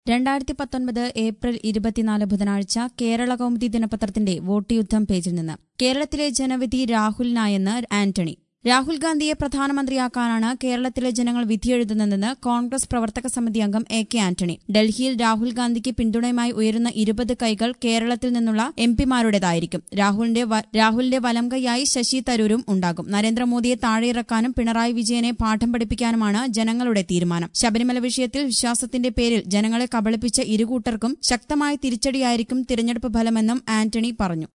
രണ്ടായിരത്തി പത്തൊൻപത് ഏപ്രിൽ ഇരുപത്തിനാല് ബുധനാഴ്ച കേരള കൗമുദി ദിനപത്രത്തിന്റെ വോട്ട് യുദ്ധം പേജിൽ നിന്ന് കേരളത്തിലെ ജനവിധി രാഹുലിനായെന്ന് ആന്റണി രാഹുൽ ഗാന്ധിയെ പ്രധാനമന്ത്രിയാക്കാനാണ് കേരളത്തിലെ ജനങ്ങൾ വിധിയെഴുതുന്നതെന്ന് കോൺഗ്രസ് പ്രവർത്തക സമിതി അംഗം എ കെ ആന്റണി ഡൽഹിയിൽ രാഹുൽ ഗാന്ധിക്ക് പിന്തുണയുമായി ഉയരുന്ന ഇരുപത് കൈകൾ കേരളത്തിൽ നിന്നുള്ള എം പിമാരുടേതായിരിക്കും രാഹുലിന്റെ വ- രാഹുലിന്റെ വലംകൈയായി ശശി തരൂരും ഉണ്ടാകും നരേന്ദ്രമോദിയെ താഴെയിറക്കാനും പിണറായി വിജയനെ പാഠം പഠിപ്പിക്കാനുമാണ് ജനങ്ങളുടെ തീരുമാനം ശബരിമല വിഷയത്തിൽ വിശ്വാസത്തിന്റെ പേരിൽ ജനങ്ങളെ കബളിപ്പിച്ച ഇരുകൂട്ടർക്കും ശക്തമായ തിരിച്ചടിയായിരിക്കും തിരഞ്ഞെടുപ്പ് ഫലമെന്നും ആന്റണി പറഞ്ഞു